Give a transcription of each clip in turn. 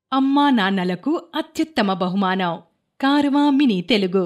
అమ్మా నాన్నలకు అత్యుత్తమ బహుమానం కారవా మినీ తెలుగు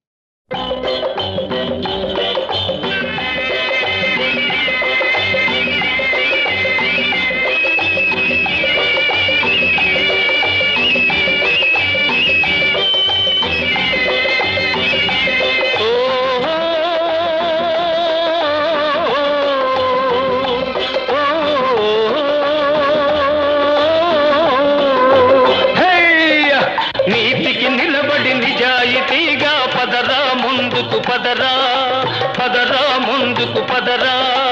హేయ్య! నీతికి నిలబడి నిజాయితీగా పదరా ముందుకు పదరా పదరా ముందుకు పదరా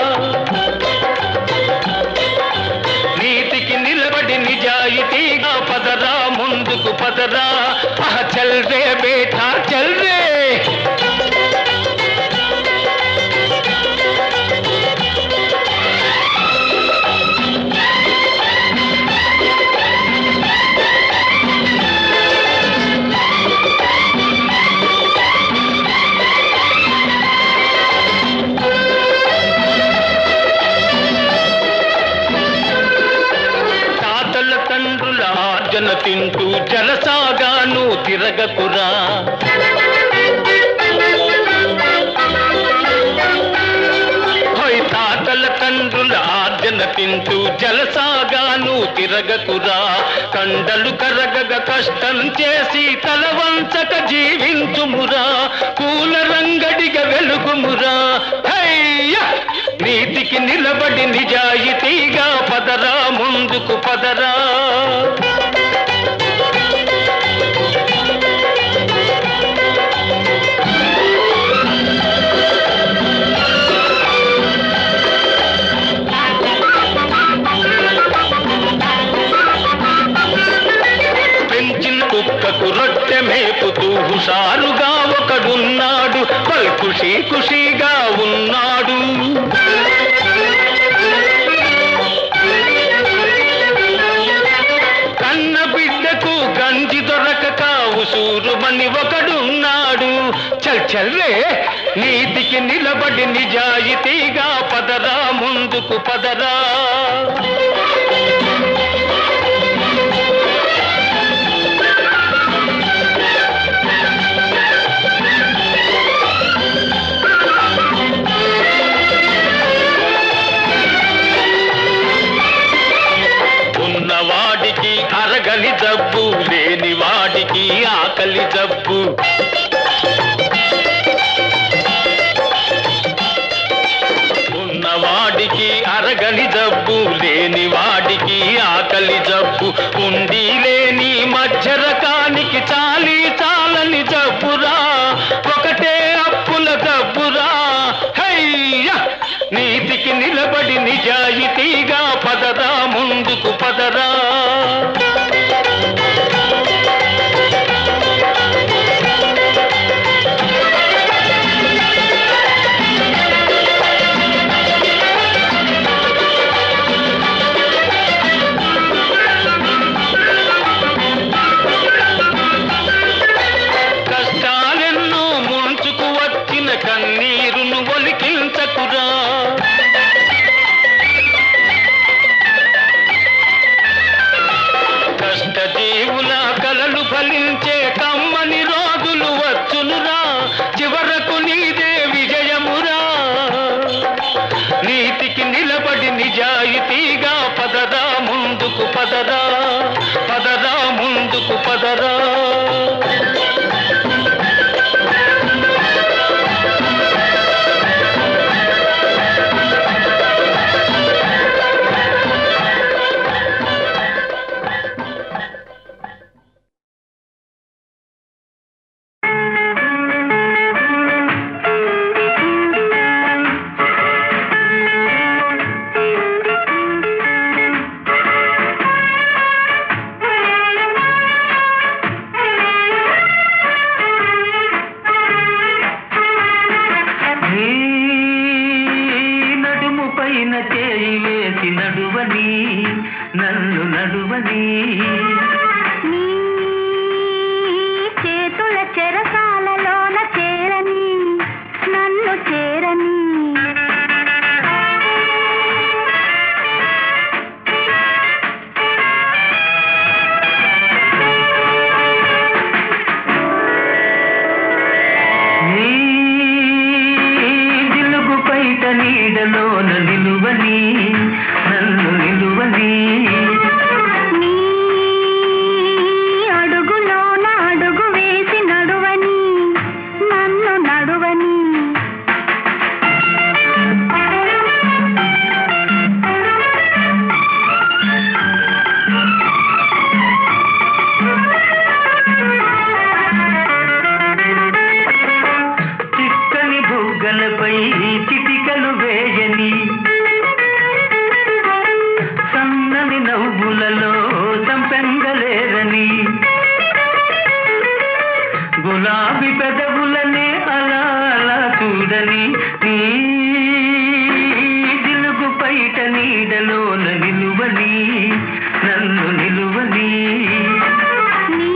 నీతికి నిలబడి నిజాయితీగా పదరా ముందుకు పదరా ఆహ చల్ రే బేటా చల్ రే తాతల తండ్రుల ఆర్జన తింటూ జలసాగాను తిరగకురా హోయ్ తాతల తండ్రుల ఆర్జన తింటూ జలసాగాను తిరగకురా కండలు కరగగ కష్టం చేసి తల వంచక జీవించుమురా పూల రంగడిగ వెలుగుమురా హయ్య! నీతికి నిలబడి నిజాయితీగా పదరా ముందుకు పదరా పెంచిన కుక్కకు రొట్టె మేపుతూ హుషారుగా ఒకడున్నాడు పల్ ఖుషీ ఖుషీగా ఉన్నాడు కన్న బిడ్డకు గంజి దొరకక ఉసూరుమని ఒకడున్నాడు చల్ చల్రే నీతికి నిలబడి నిజాయితీగా పదరా ముందుకు పదరా ఉన్నవాడికి అరగని జబ్బు లేని వాడికి ఆకలి జబ్బు ఉన్నవాడికి అరగని జబ్బు లేని వాడికి ఆకలి జబ్బు ఉండి లేని మధ్య రకానికి చాలి చాలని జబ్బురా ఒకటే అప్పుల జబ్బురా హయ్య నీతికి నిలబడి నిజాయితీగా పదరా ముందుకు పదరా కష్టాలెన్నో ముంచుకు వచ్చిన కన్నీరును ఒలికించకురా కష్టజీవుల కలలు ఫలించే కమ్మని రోజులు వచ్చునురా చివరకు నీదే విజయమురా నీతికి నిలబడి నిజాయితీగా పదరా ముందుకు పదరా పదరా ముందుకు పదరా ఆ చూడలేరని గులాబీ పెదవులనే అలా అలా చూడని నీ దిలుగు పైట నీడలోన నిలువని నన్ను నిలువని నీ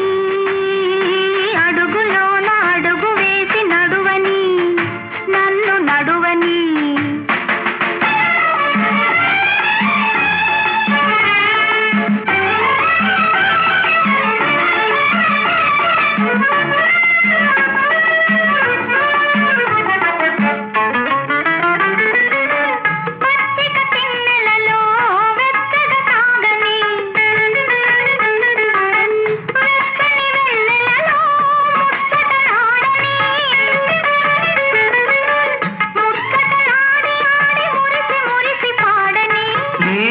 అడుగులోన అడుగు వేసి నడువని నన్ను నడువని పచ్చిక తిన్నెలలో వెచ్చగా సాగని వెచ్చని వెన్నెలలో ముచ్చటలాడని ముచ్చటలాడి ఆడి మురిసి మురిసి పాడని నీ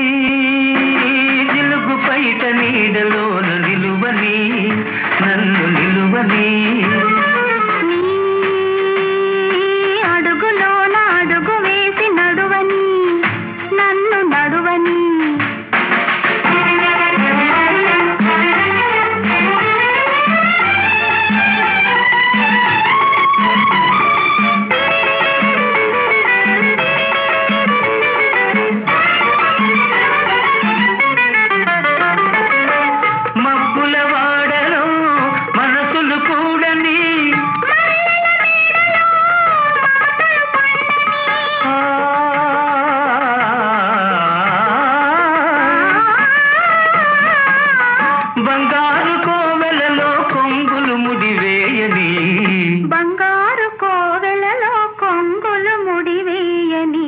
దిలుగు పైట నీడలోన నిలువని నన్ను నిలువని నీ అడుగులోన అడుగు వేసి నడువని నన్ను నడువని మబ్బుల వాడలో మనసులు కూడని ఆ, బంగారు కోవెలలో కొంగులు ముడివేయని బంగారు కోవెలలో కొంగులు ముడివేయని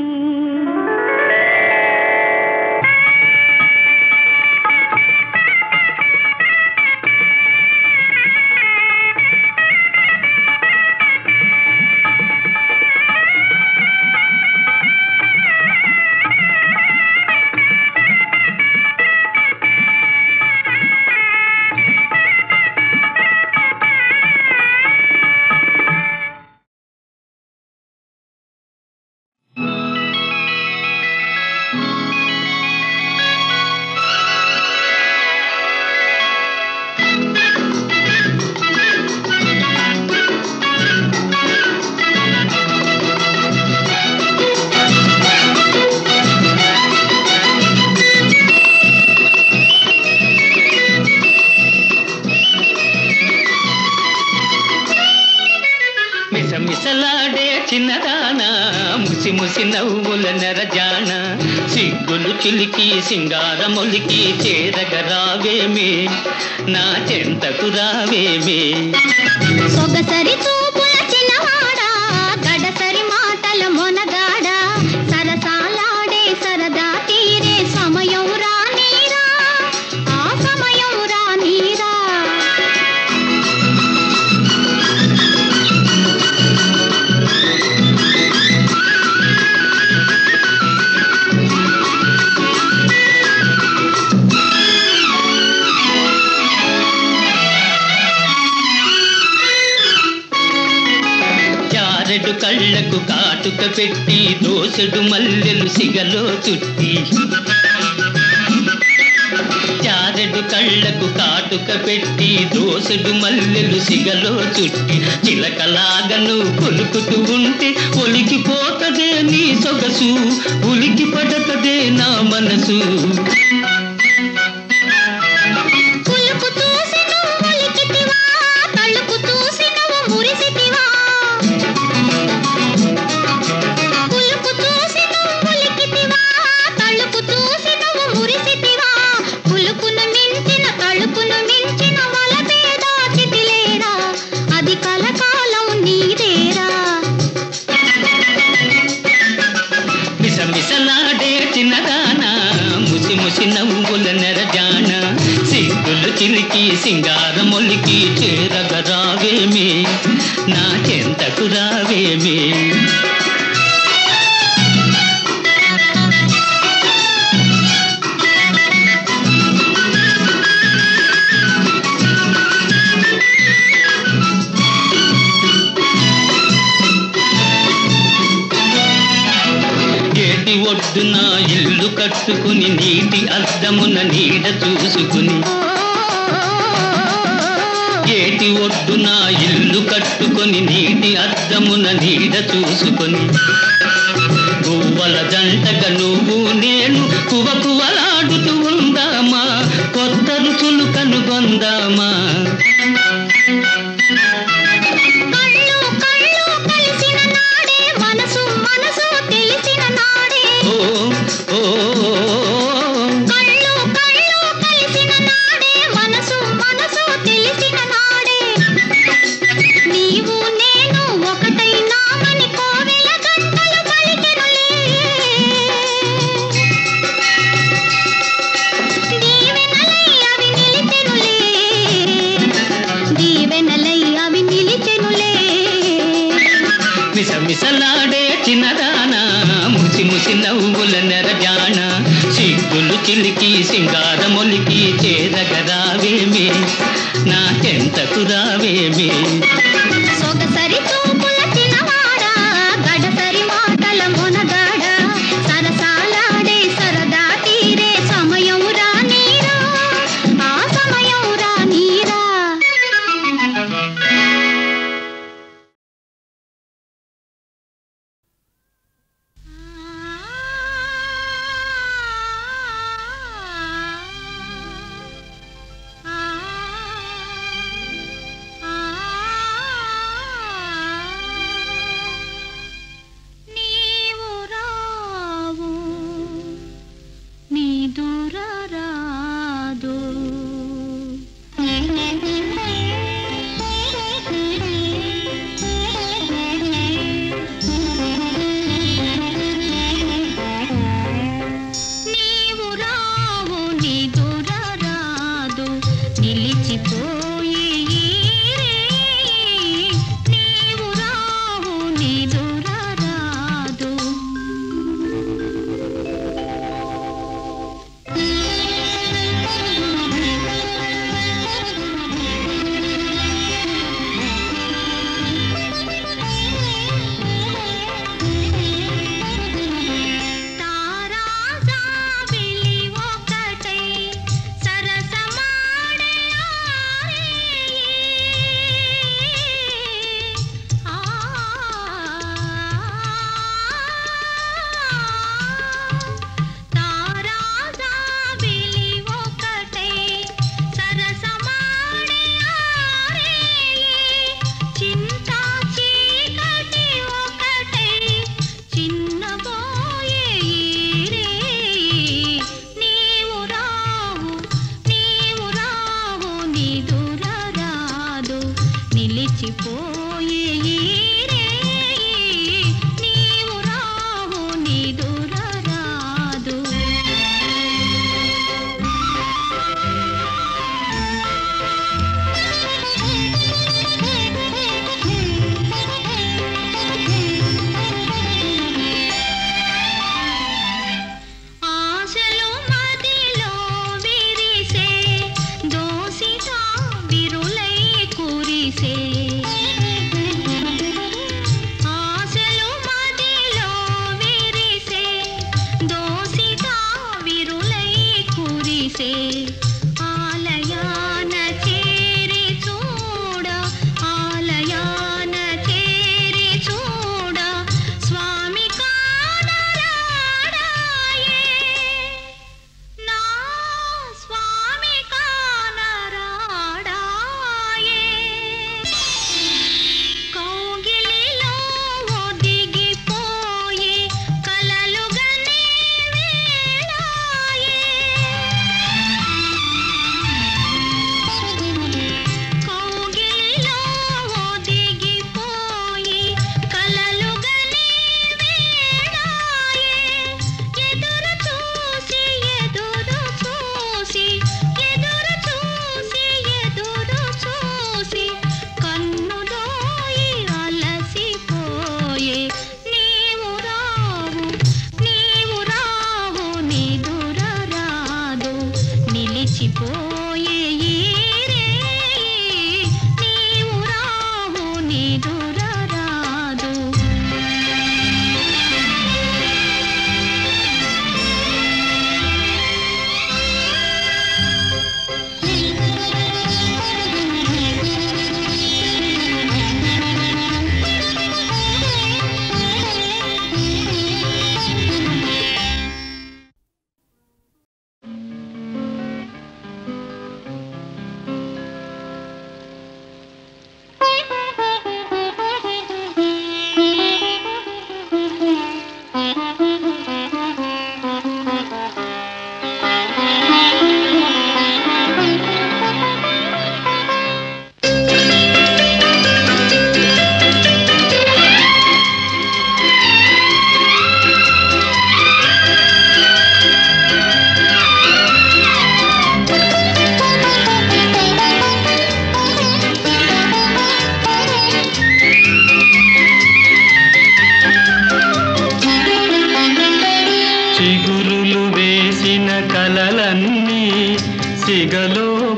మిసమిసలాడే చిన్నదాన ముసి ముసి నవ్వుల నెరజాన సిగ్గులు చిలికి సింగారములికి చేరగ రావేమే నా చెంతకు రావేమే సొగసరి చూపుల చిన్నవాడా గడసరి మాటల మొనగాడా సరసాలాడే సరదా తీరే సమయం రానీరా ఆ సమయం రానీరా జారెడు కళ్ళకు కాటుక పెట్టి దోసెడు మల్లెలు సిగలో చుట్టి జారెడు కళ్ళకు కాటుక పెట్టి దోసెడు మల్లెలు సిగలో చుట్టి చిలకలాగను కొలుకుతూ ఉంటే ఒలికిపోతదే నీ సొగసు ఉలికి పడతదే నా మనసు కులుకు చూసి నువ్వు ఉలికితివా తలుపు చూసి నువ్వు మురిసితివా కులుకు చూసి నువ్వు ఉలికితివా తలుపు చూసి నువ్వు మురిసితివా కులుకును మించిన తలుపును మించిన వలపేదా చితిలేడా అది కలకాలం నీదేరా మిసమిసలాడే చిన్నదానా ముసి ముసి నవ్వుల నెరజాన సిగ్గులు చిలికి సింగారమొలికి చేరగ రావేమే నా చెంతకు రావేమే ఏటి ఒడ్డున ఇల్లు కట్టుకుని నీటి అద్దమున నీడ చూసుకుని ఒడ్డున ఇల్లు కట్టుకొని నీటి అద్దమున నీడ చూసుకొని గువ్వల జంటగా నువ్వు నేను కువ కువలాడుతూ ఉందామా కొత్త రుచులు కనుగొందామా కళ్ళు కళ్ళు కలిసిన నాడే మనసు మనసు తెలిసిన నాడే ఓ ఓ కళ్ళు కళ్ళు కలిసిన నాడే మనసు మనసు తెలిసిన నాడే నీవు నేను ఒకటైనామని కోవెల గంటలు పలికెనులే దీవెనలై అవి నిలిచెనులే దీవెనలై అవి నిలిచెనులే మిసమిసలాడే చిన్నదానా ముసి ముసి నవ్వుల నెరజాన సిగ్గులు చిలికి సింగారమొలికి చేరగరావేమి నా చెంతకు రావేమి సొగసరి చూపుల చిన్నవాడా గడసరి మాటల మొనగాడ సరసాలాడే సరదా తీరే సమయం రానీరా ఆ సమయం రానీరా నీవు రావు నీ దూరరాదు నీవు రావు నీ దూరరాదు నిలిచిపోయి నీవు రావు నీ దూరరాదు తారాజాబిలి ఒకటై సరసమాడే ఆరేయి. ఆ తారాజాబిలి ఒకటై సరసమాడే ఆరేయి. చింతా చీకటి ఒకటై చిన్నబోయే ఈరేయి. నీవు రావు నీవు రావు నీ దూరరాదు నిలిచిపోయే ఈరేయి. నీవు రావు నీ దూరరాదు ఆశలు మదిలో విరిసే దోసిగా విరులై కురిసే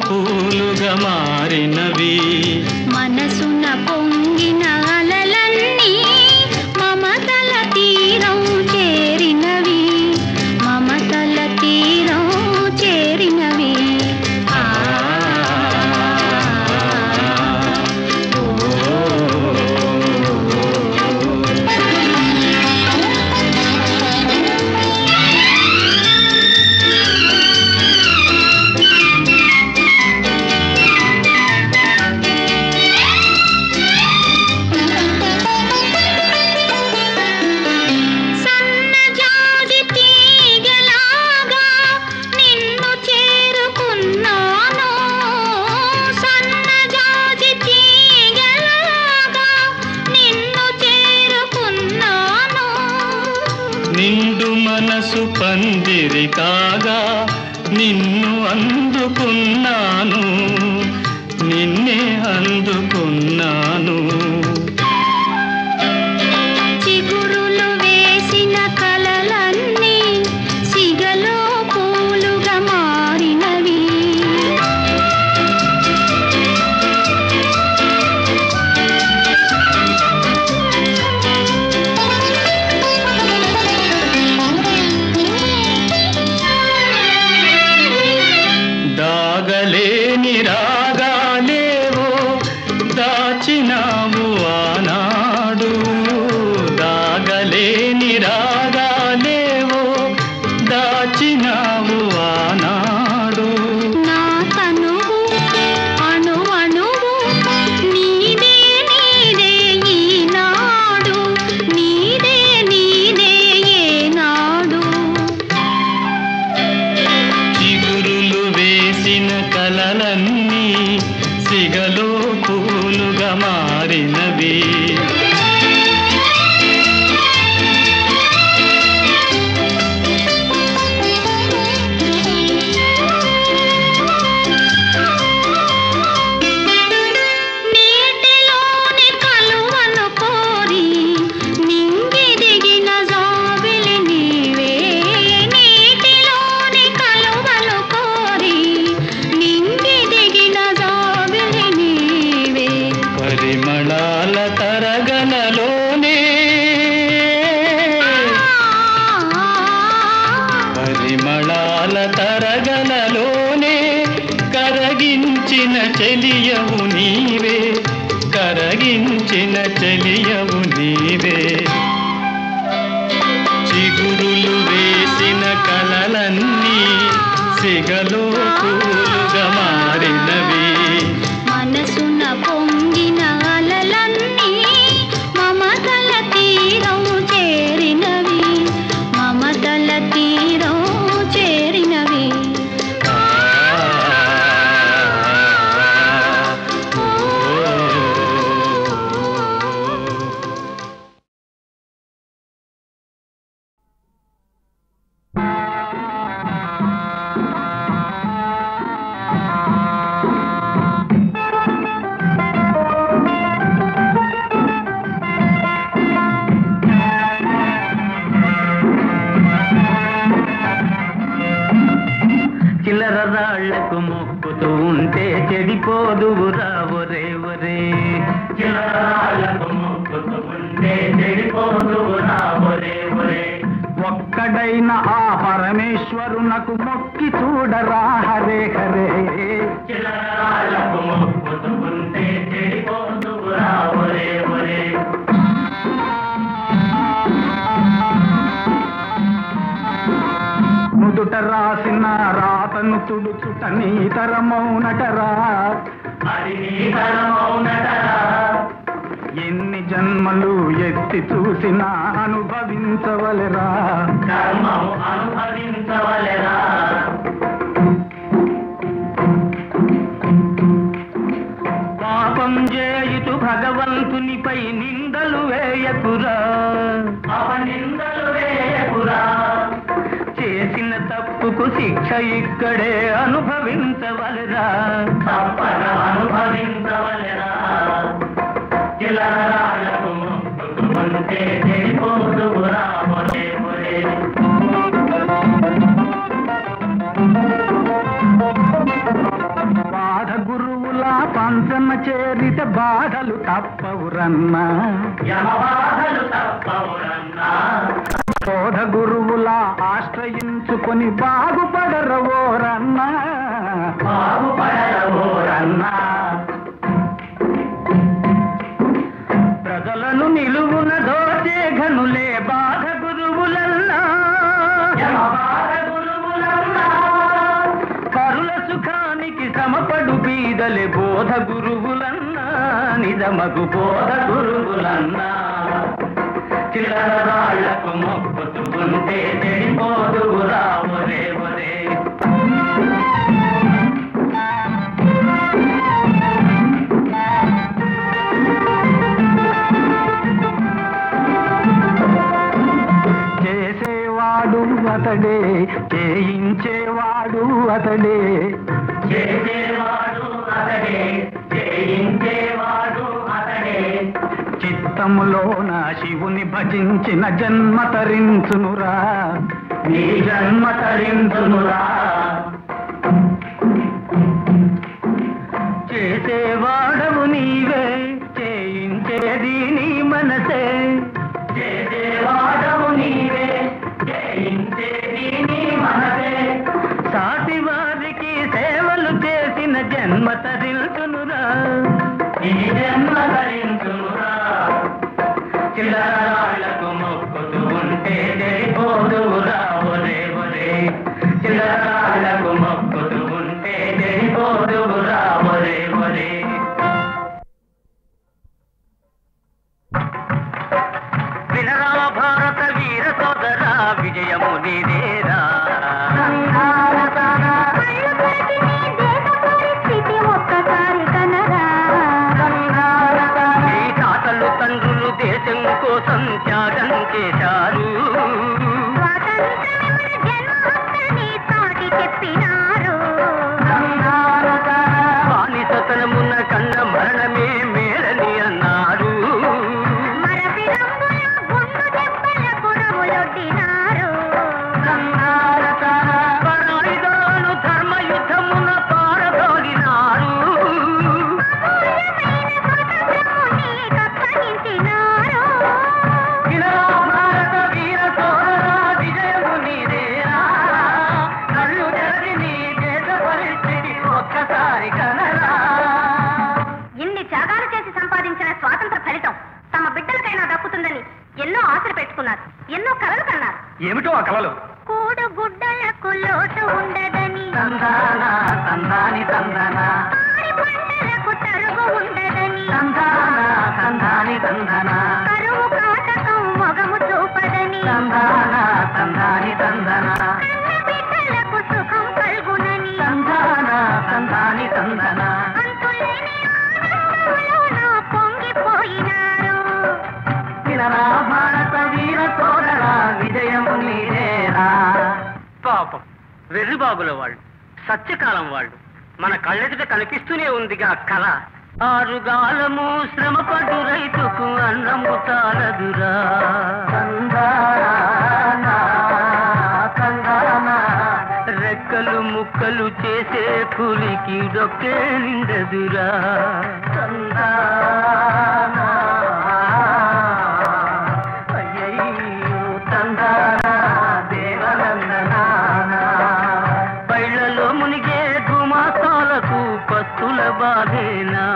పూలుగా మారినవి మనసున పొంగిన అలలన్నీ మమతల తీరం చేరినవి మమతల తీరం చేరినవి ఆ సన్నజాజి తీగలాగా నిన్ను చేరుకున్నాను సన్నజాజి తీగలాగా నిన్ను చేరుకున్నాను నిండు మనసు పందిరి కాగా నిన్ను అందుకున్నాను నిన్నే అందుకున్నాను చిగురులు వేసిన కలలన్నీ సిగలో పూలుగా మారినవి దాగలేని రాగాలేవో దాచినావు ఆనాడు దాగలేని రాగాలేవో దాచినావు ఆనాడు నా తనువు అణు అణువు నీదే నీదే ఈనాడు నీదే నీదే ఏనాడు చిగురులు వేసిన కలలన్నీ సిగలో పూలుగా మారినవి నీటిలోని కలువను కోరి నింగి దిగిన జాబిలి నీవే నీటిలోని కలువను కోరి నింగి దిగిన జాబిలి నీవే పరిమళాల తరగలలోనే పరిమళాల తరగలలోనే కరగించిన చెలియవు నీవే కరగించిన చెలియవు నీవే చిగురులు వేసిన కలలన్నీ సిగలో పూలుగా మారినవి మనసున పొంగిన అలలన్నీ మమతల తీరం చేరినవి మమతల తీరం చేరినవి చిల్లర రాళ్లకు మొక్కుతూ ఉంటే చెడిపోదువురా ఒరే ఒరే చిల్లర రాళ్లకు మొక్కుతూ ఉంటే చెడిపోదువురా ఒరే ఒరే ఒక్కడైన ఆ పరమేశ్వరునకు మొక్కి చూడరా హరే హరే చిల్లర రాళ్లకు మొక్కుతూ ఉంటే చెడిపోదువురా ఒరే ఒరే నుదుట రాసిన రాతను తుడుచుట నీ తరమౌనటరా ఎన్ని జన్మలు ఎత్తి చూసినా అనుభవించవలెరా అనుభవించవలెరా పాపం చేయుతు భగవంతునిపై నిందలు వేయకురా నిందలు వేయకురా చేసిన తప్పుకు శిక్ష ఇక్కడే అనుభవించవలెరా తప్పన అనుభవించవలెరా కిలరాలకు మొక్కుకుంటే చెడిపోదువురా ఒరే ఒరే కాంచన చేరిత బాధలు తప్పవురన్నా యమబాధలు తప్పవురన్నా బోధ గురువుల ఆశ్రయించుకొని బాగుపడరవోరన్నా బాగుపడవోరన్నా ప్రజలను నిలువున దోచే ఘనులే బాధ గురువులన్నా యమబాధ గురువులన్నా పరుల సుఖానికి సమపడు బీదలే బోధ గురువులన్నా నిజమగు బోధ గురువులన్నా చిల్లర రాళ్లకు మొక్కుతూ ఉంటే చెడిపోదువురా ఒరే ఒరే చేసేవాడు అతడే చేయించేవాడు అతడే చేసేవాడు అతడే చేయించేవాడు అతడే చిత్తములోన శివుని భజించిన జన్మ తరించునురా నీ జన్మ తరించునురా చేసేవాడవు నీవే చేయించేది నీ మనసే చేసేవాడవు నీవే చేయించేది నీ మనసే సాటి వారికి సేవలు చేసిన జన్మ తరించునురా నీ జన్మ తరించునురా చిల్లర రాళ్లకు మొక్కుతూ ఉంటే చెడిపోదువురా ఒరే ఒరే చిల్లర రాళ్లకు మొక్కుతూ ఉంటే చెడిపోదువురా ఒరే ఒరే వినరా భారత వీర సోదరా విజయము నీదేరా కళ్ళు తెరిచి నీ దేశ పరిస్థితి ఒక్కసారి కనరా ఈ తాతలు తండ్రులు దేశం కోసం త్యాగం చేశారు స్వాతంత్రమే మన జన్మహక్కని చాటి చెప్పినారు బానిసతనమున్న కన్న మరణమే మేలని అన్నారు మరపి రంగుల గుండు దెబ్బల పురుగులొడ్డినారు పరాయుధాలు ధర్మయుద్ధమున పారదోలినారు అమూల్యమైన స్వాతంత్రము నీకప్పగించినారు వినరా భారత వీర సోదరా విజయము నీదేరా కళ్ళు తెరచి నీ దేశ పరిస్థితి ఒక్కసారి కనరా ఇన్ని త్యాగాలు చేసి సంపాదించిన స్వాతంత్ర ఫలితం తమ బిడ్డలకైనా దక్కుతుందని ఎన్నో ఆశలు పెట్టుకున్నారు ఎన్నో కలలు కన్నారు ఏమిటో ఆ కలలు కూడు గుడ్డలకు లోటు ఉండదని తందాన తందాని తందన పాడి పంటలకు తరుగు ఉండదని తందాన తందాని తందన కరువు కాటకం మొగము చూపదని తందాన తందాని తందన కన్న బిడ్డలకు సుఖం కలుగునని తందాన తందాని తందన అంతులేని ఆనందంలో నా పొంగిపోయినారు వినరా భారత వీర సోదరా విజయము నీదేరా పాపం వెర్రిబాబుల వాళ్ళు సత్యకాలం వాళ్ళు మన కళ్ళెదుట కనిపిస్తూనే ఉందిగా కళ ఆరుగాలము శ్రమపడు రైతుకు అన్నము తారదురా రెక్కలు ముక్కలు చేసే పులికి డొక్కే నిండదురా అయ్యయ్యో తందానా దేవనందనానా బయళ్ళలో మునిగే గుమాసాలకు పస్తుల బాధేనా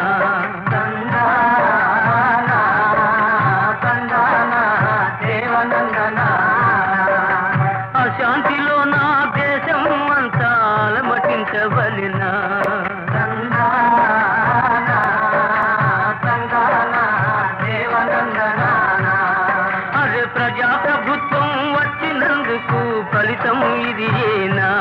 తందానా తందానా దేవనందనానా అశాంతిలో నా దేశం అంతా అలమటించబలినా అరే ప్రజాప్రభుత్వం వచ్చినందుకు ఫలితం ఇది ఏనా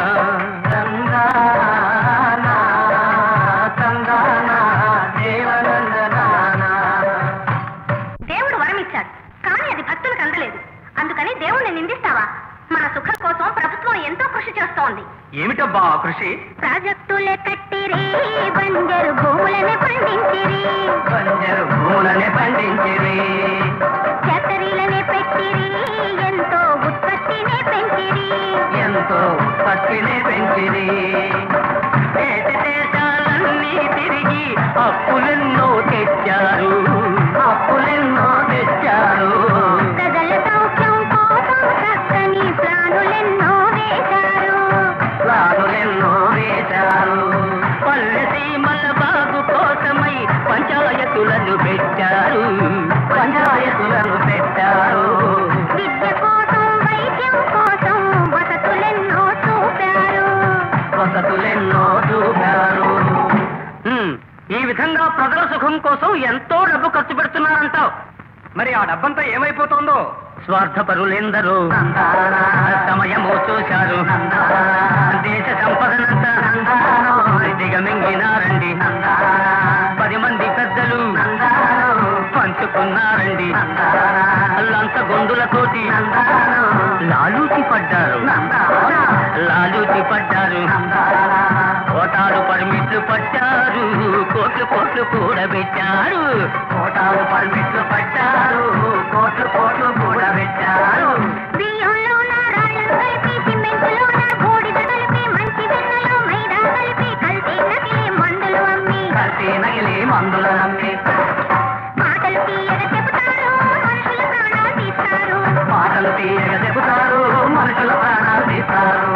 దేవుడు వరమిచ్చాడు కానీ అది భక్తులకు అందలేదు అందుకని దేవుణ్ణి నిందిస్తావా మన సుఖం కోసం ప్రభుత్వం ఎంతో కృషి చేస్తోంది ఏమిటబ్బా ఆ కృషి ప్రాజెక్టులే కట్టిరి బంజరు భూములని పండించిరి బంజరు భూములనే పండించిరి ఫ్యాక్టరీలనే పెట్టిరి ఎంతో ఉత్పత్తినే పెంచిరి ఎంతో ఉత్పత్తిని పెంచిరి దేశ దేశాలన్నీ తిరిగి అప్పులెన్నో తెచ్చారు అప్పులెన్నో తెచ్చారు ప్రజల సౌఖ్యం కోసం చక్కని ప్లానులెన్నో వేశారు ప్లానులెన్నో వేశారు పల్లె సీమల బాగు కోసమై పంచాయతులను పెట్టారు పంచాయతులను పెట్టారు విద్య కోసం వైద్యం కోసం వసతులెన్నో చూపారు వసతులెన్నో చూపారు ఉమ్, ఈ విధంగా ప్రజల సుఖం కోసం ఎంతో డబ్బు ఖర్చు పెడుతున్నారంటావు మరి ఆ డబ్బంతా ఏమైపోతుందో స్వార్థపరులెందరూ సమయము చూశారు దేశ సంపదనంతా దిగమింగినారండి పది మంది పెద్దలు పంచుకున్నారండి లంచ గొందులతోటి లాలూచి పడ్డారు లాలూచి పడ్డారు కోటాలు పర్మిట్లు పట్టారు కోట్లు కోట్లు కూడబెట్టారు కోటాలు పర్మిట్లు పట్టారు కోట్లు కోట్లు కూడబెట్టారు బియ్యంలోన రాళ్ళను కలిపి సిమెంటులోన బూడిద కలిపి మంచి వెన్నలో మైదా కలిపి కల్తీ నకిలీ మందులు అమ్మి కల్తీ నగిలి మందుల నమ్మి మాటలు తీయగా చెబుతారు మనుషుల ప్రాణాలు తీస్తారు మాటలు తీయగా చెబుతారు మనుషుల ప్రాణాలు తీస్తారు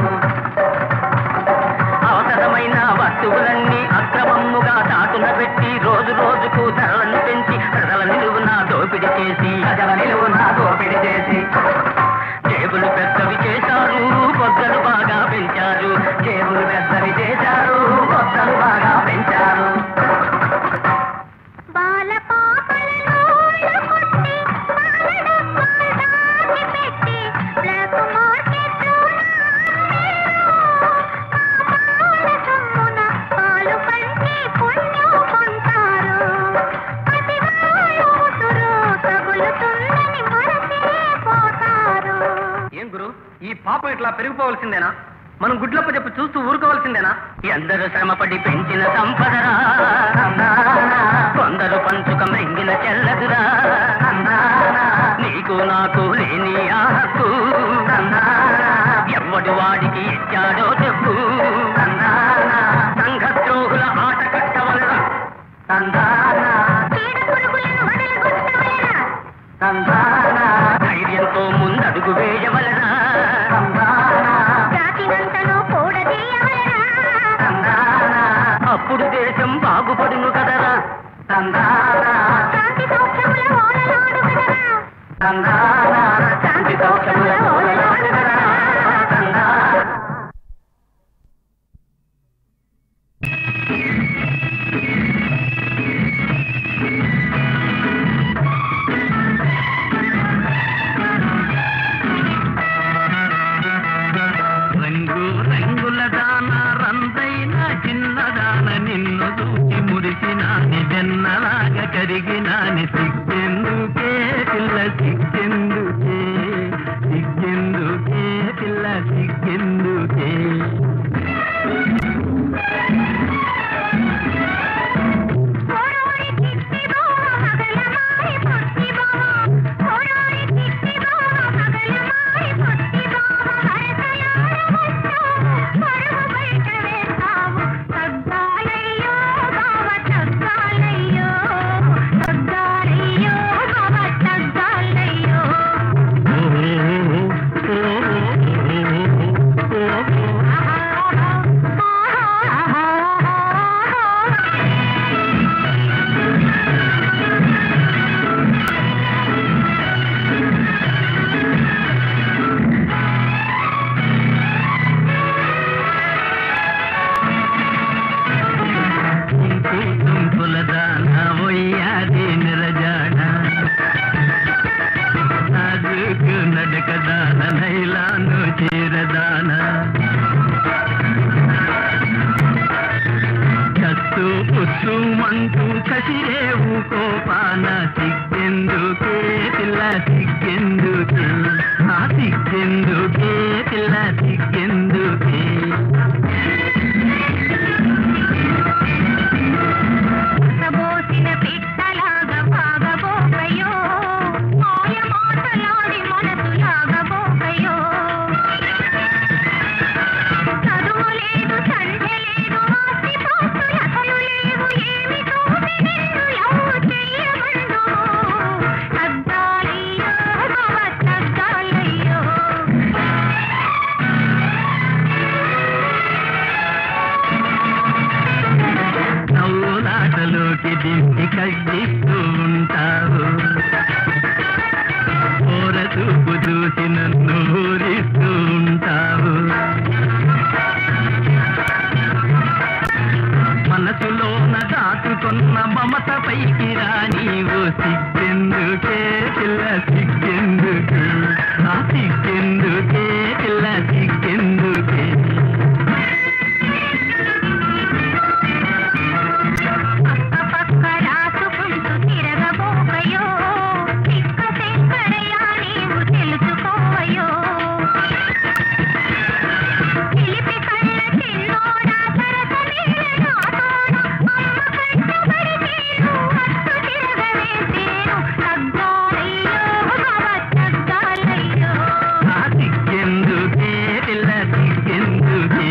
అవసరమైన వస్తువులన్నీ అక్రమముగా చాటున పెట్టి రోజు రోజుకు ధరలను పెంచి ప్రజల నిలువున దోపిడీ చేసి ప్రజల నిలువున దోపిడీ చేసి జేబులు పెద్దవి చేశారు బొగ్గలు బాగా పెంచారు జేబులు పెద్దవి చేశారు బొగ్గలు బాగా పెంచారు బాల పాపలను కొట్టి బాల డబ్బాలు దాచిపెట్టి బ్లాక్ మార్కెట్లోన పాపాల సొమ్మున పాలు పంచి పుణ్యం కొంటారు ప్రతి వాళ్ళు ఉసురు తగులుతుందని మరసే పోతారు ఏం గురు ఈ పాపం ఇట్లా పెరిగిపోవలసిందేనా మనం గుడ్లప్ప చెప్పు చూస్తూ ఊరుకోవాల్సిందేనా ఎందరూ శ్రమపడి పెంచిన సంపదరా కొందరు పంచుక మెంగిన చెల్లదురా నీకు నాకు లేని ఆ హక్కు ఎవ్వడు వాడికి ఇచ్చాడో చెప్పు సంఘద్రోహుల ఆట కట్టవలన చీడ పురుగులను వదలగొట్టవలెనా ధైర్యంతో ముందడుగు వేయవలనా జాతినంతను కూడదీయవలెనా అప్పుడు దేశం బాగుపడును కదరా శాంతి సౌఖ్యముల ఓలలాడు కదరా శాంతి సౌఖ్యముల ఓలలాడు కదరా. రంగు రంగుల దాన రందైన చిన్నదాన నిన్ను చూసి మురిసినాని వెన్నలాగా కరిగినాని సిగ్గెందుకే పిల్ల సిగ్గెందుకే సిగ్గెందుకే పిల్ల సిగ్గెందుకే ఓరోరి చిట్టి బొమ్మ మగల మారి పొట్టి బొమ్మ ఓరోరి చిట్టి బొమ్మ మగల మారి పొట్టి బొమ్మ హరసలార వచ్చావు పరుగు బయట వేస్తావు తగ్గాలయ్యో బావ తగ్గాలయ్యో తగ్గాలయ్యో బావ తగ్గాలయ్యో తుంపుల దాన ఒయ్యాది నిరజాడ నాజుకు నడక దాన నైలాను చీరదాన కస్తూ ఉత్సుమంటూ కసిరేవు కోపాన సిగ్గెందుకే పిల్ల సిగ్గెందుకే ఆ సిగ్గెందుకే పిల్ల సిగ్గెందుకే సబోసిన పిట్టలాగా బాగబోకయో మాయ మాటలాడి మనసులాగా బోకయో చదువు లేదు సంధ్య లేదు ఆస్తి పాస్తులు అసలు లేవు ఏమి చూపు కోలాటలోకి దింపి కడ్డిస్తూ ఉంటావు ఓర చూపు చూసి నన్ను ఊరిస్తూ ఉంటావు మనసులోన దాటుకున్న మమత పైకి రా నీవు సిగ్గెందుకే పిల్ల సిగ్గెందుకే ఆ సిగ్గెందుకే పిల్ల సిగ్గెందుకే పక్క రాసుకుంటూ తిరగబోకయో చిక్క శంకరయ్య నీవు తెలుసుకోవయో చిలిపి కళ్ళ చిన్నోడా సరసమేల నాతోడా అమ్మ కట్టుబడి తీరు అట్టు తిరగవేసేను తగ్గాలయ్యో భవ తగ్గాలయ్యో ఆ సిగ్గెందుకే పిల్ల సిగ్గెందుకే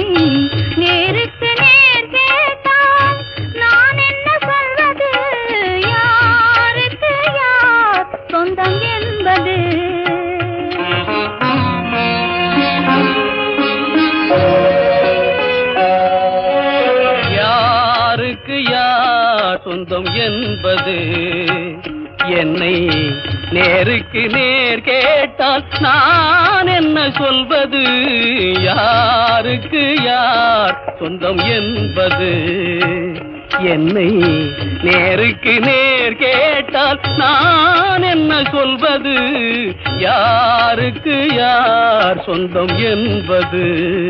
நேருக்கு நேர் கேட்டால் நான் என்ன சொல்வது யாருக்கு யார் சொந்தம் என்பது யாருக்கு யார் சொந்தம் என்பது என்னை நேருக்கு நேர் கேட்டால் நான் என்ன சொல்வது யாருக்கு யார் சொந்தம் என்பது என்னை நேருக்கு நேர் கேட்டால் நான் என்ன சொல்வது யாருக்கு யார் சொந்தம் என்பது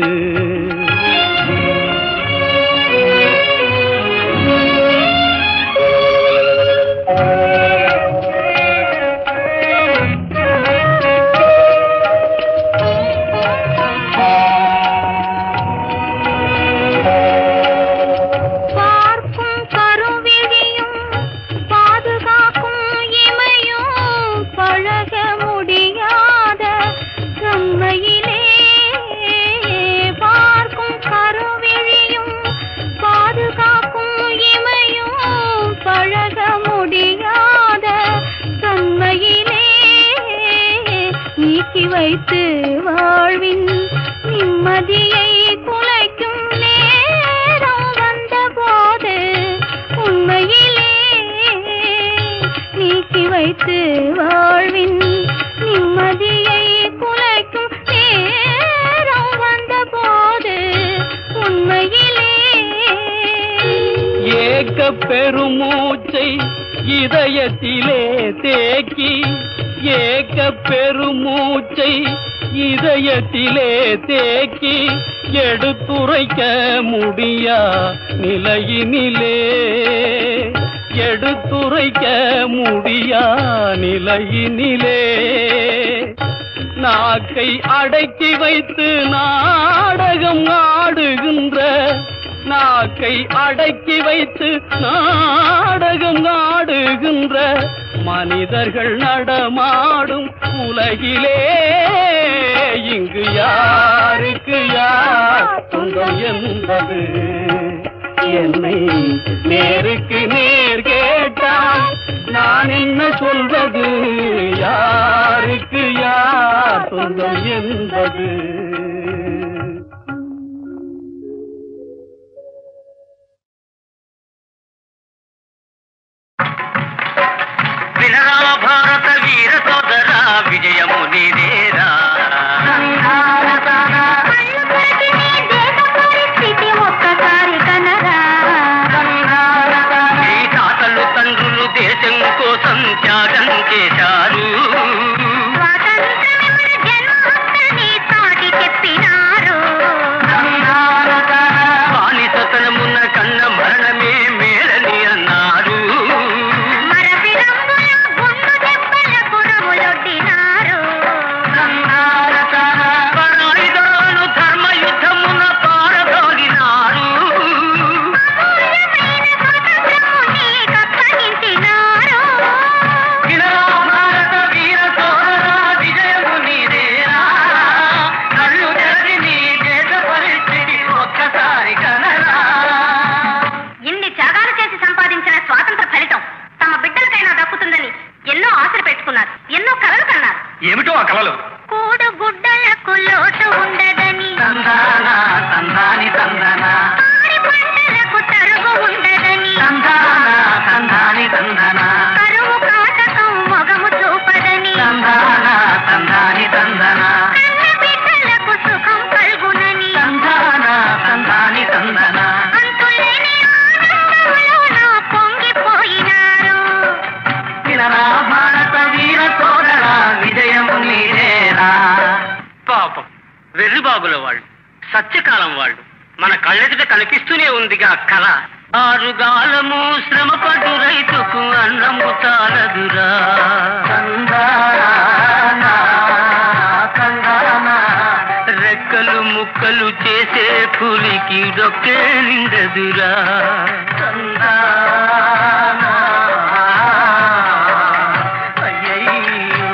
பார்க்கும் கருவிழியும் பாதுகாக்கும் இமையும் பழக முடியாத உண்மையிலே பார்க்கும் கருவிழியும் பாதுகாக்கும் இமையும் பழக முடியாத தன்மையிலே நீக்கி வைத்து வாழ்வின் நிம்மதியை குலைக்கும் நேரம் வந்தபோது உண்மையிலே நீக்கி வைத்து வாழ்வின் நிம்மதியை குலைக்கும் நேரம் வந்தபோது உண்மையிலே ஏக்க பெருமூச்சை இதயத்திலே தேக்கி ஏக்க பெருமூச்சை இதயத்திலே தேக்கி எடுத்துரைக்க முடியா நிலையினிலே எடுத்துரைக்க முடியா நிலையினிலே நாக்கை அடக்கி வைத்து நாடகம் ஆடுகின்ற நாக்கை அடக்கி வைத்து நாடகம் ஆடுகின்ற மனிதர்கள் நடமாடும் உலகிலே இங்கு யாருக்கு யார் சொந்தம் என்பது என்னை நேருக்கு நேர் கேட்டால் நான் என்ன சொல்வது யாருக்கு யார் சொந்தம் என்பது వినరా భారత వీర సోదర విజయము నీదేరా కళ్ళు తెరిచి నీ దేశ పరిస్థితి ఒక్కసారి కనరా నీ తాతలు తండ్రులు దేశం కోసం త్యాగం చేశారు స్వాతంత్రమిమ్మడి జన్మహక్కుని చాటి చెప్పినారు బానిసతనమున్న కన్న మరణమే మేలని అన్నారు మరపి రంగుల గుండు దెబ్బల గుణములొడ్డినారు పరాయిదాను ధర్మయుద్ధమున పారదోలినారు అమూల్యమైన స్వాతంత్రము నీకప్పగించినారు వినరా భారత వీర సోదరా విజయము నీదేరా కళ్ళు తెరచి నీ దేశ పరిస్థితి ఒక్కసారి కనరా ఇన్ని త్యాగాలు చేసి సంపాదించిన స్వాతంత్ర ఫలితం తమ బిడ్డలకైనా దక్కుతుందని ఎన్నో ఆశలు పెట్టుకున్నారు ఎన్నో కలలు కన్నారు ఏమిటో ఆ కలలు కూడు గుడ్డలకు లోటు ఉండదని తందాన తందాని తందన పాడి పంటలకు తరుగు ఉండదని తందాన తందాని తందన కరువు కాటకం మొగము చూపదని తందాన తందాని తందన కన్న బిడ్డలకు సుఖం కలుగునని తందాన తందాని తందన అంతులేని ఆనందంలో నా పొంగిపోయినారు వినరా భారత వీర సోదరా విజయము నీదేరా పాపం వెర్రిబాబుల వాళ్ళు సత్యకాలం వాళ్ళు మన కళ్ళెదుట కనిపిస్తూనే ఉందిగా కళ ఆరుగాలము శ్రమపడు రైతుకు అన్నము చాలదురా రెక్కలు ముక్కలు చేసే పులికి డొక్కే నిండదురా అయ్యయ్యో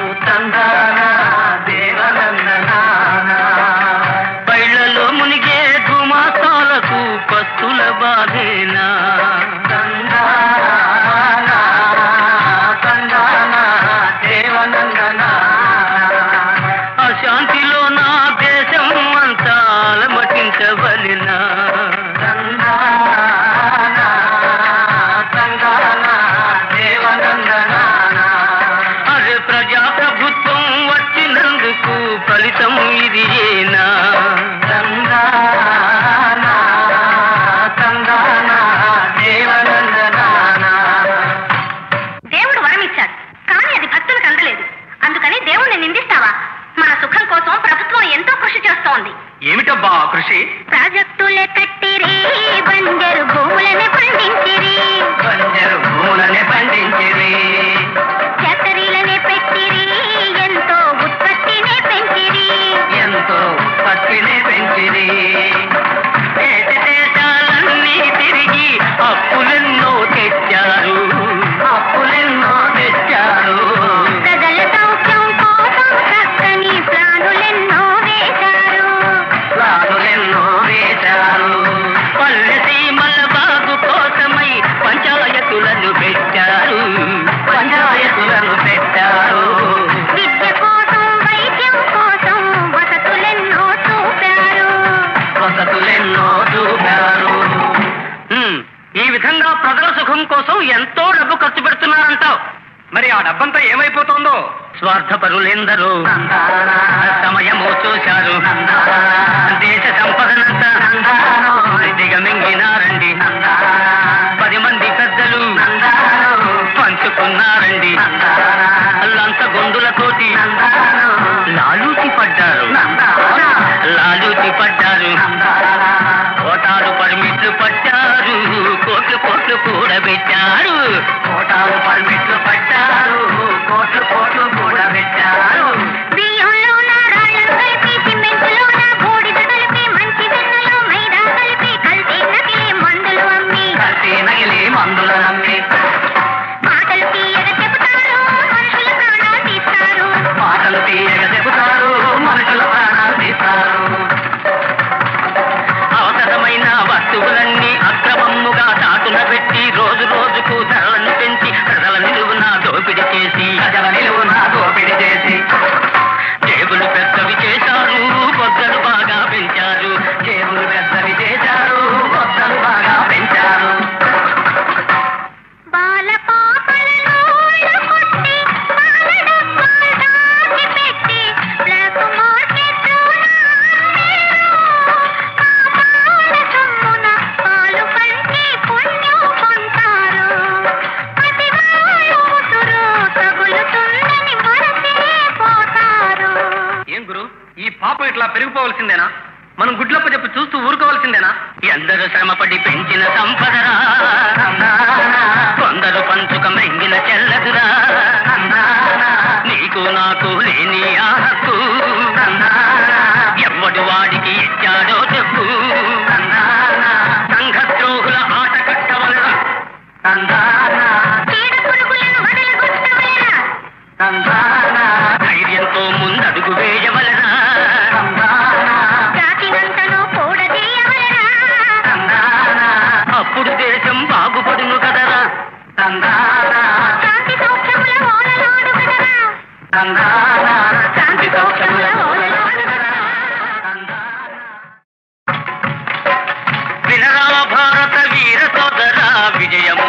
తందానా దేవనందనానా బయళ్ళలో మునిగే గుమా జీవితం ఇది ఏనా తందానా తందానా దేవనందనానా దేవుడు వరమిచ్చాడు కానీ అది భక్తులకు అందలేదు అందుకని దేవుణ్ణి నిందిస్తావా మన సుఖం కోసం ప్రభుత్వం ఎంతో కృషి చేస్తోంది ఏమిటబ్బా ఆ కృషి ప్రాజెక్టులే కట్టిరి బంజరు భూములని పండించిరి బంజరు భూములనే పండించిరి ఫ్యాక్టరీలనే పెట్టిరి ఎంతో ఉత్పత్తినే పెంచిరి ఎంతో ఉత్పత్తిని పెంచిరి దేశ దేశాలన్నీ తిరిగి అప్పులెన్నో తెచ్చారు అప్పులెన్నో తెచ్చారు ప్రజల సౌఖ్యం కోసం చక్కని ప్లానులెన్నో వేశారు రాజులెన్నో వేశారు పల్లె సీమల బాగు కోసమై పంచాయతులను పెట్టారు పంచాయతులను పెట్టారు విద్య కోసం వైద్యం కోసం వసతులెన్నో చూపారు వసతులెన్నో చూపారు హ్మ్, ఈ విధంగా ప్రజల సుఖం కోసం ఎంతో డబ్బు ఖర్చు పెడుతున్నారంటావు మరి ఆ డబ్బంతా ఏమైపోతుందో స్వార్థపరులెందరూ సమయము చూశారు దేశ సంపదనంతా దిగమింగినారండి పది మంది పెద్దలు పంచుకున్నారండి లంచ గొంతులతోటి లాలూచి పడ్డారు లాలూచి పడ్డారు కోటాలు పర్మిట్లు పట్టారు కోట్లు కోట్లు కూడబెట్టారు కోటాలు పర్మిట్లు పట్టారు కోట్లు కోట్లు కూడబెట్టారు బియ్యంలోన రాళ్ళను కలిపి సిమెంటులోన బూడిద కలిపి మంచి వెన్నలో మైదా కలిపి కల్తీ నకిలీ మందులు అమ్మి కల్తీ నగిలి మందుల నమ్మి మాటలు తీయగా చెబుతారు మనుషుల ప్రాణాలు తీస్తారు మాటలు తీయగా చెబుతారు మనుషుల ప్రాణాలు తీస్తారు అవసరమైన వస్తువులన్నీ అక్రమముగా చాటున పెట్టి రోజు రోజుకు ధరలను పెంచి ప్రజల నిలువున దోపిడీ చేసి ప్రజల నిలువున దోపిడీ చేసి జేబులు పెద్దవి చేశారు బొద్దలు బాగా పెంచారు జేబులు పెద్దవి చేశారు బొద్దలు బాగా పెంచారు బాల పాపలను కొట్టి బాల డబ్బాలు దాచి పెట్టి బ్లాక్ మార్కెట్లో కాపాల సొమ్మున పాలు పంచి పుణ్యం కొంటారు ప్రతి వాళ్ళు ఉసురు తగులుతుందని మరసే పోతారు ఏం గురు ఈ పాపం ఇట్లా పెరిగిపోవలసిందేనా మనం గుడ్లప్ప చెప్పి చూస్తూ ఊరుకోవాల్సిందేనా ఎందరూ శ్రమపడి పెంచిన సంపదరా కొందరు పంచుక మెంగిన చెల్లదురా నీకు నాకు లేని ఆ హక్కు ఎవ్వడు వాడికి ఇచ్చాడో చెప్పు సంఘద్రోహుల ఆట కట్టవలన చీడ పురుగులను వదలగొట్టవలెనా ధైర్యంతో ముందడుగు వేయవలనా జాతినంతను కూడదీయవలెనా అప్పుడు దేశం బాగుపడును కదరా శాంతి సౌఖ్యముల ఓలలాడు కదరా శాంతి సౌఖ్యముల ఓలలాడు కదరా వినరా భారత వీర సోదరా విజయం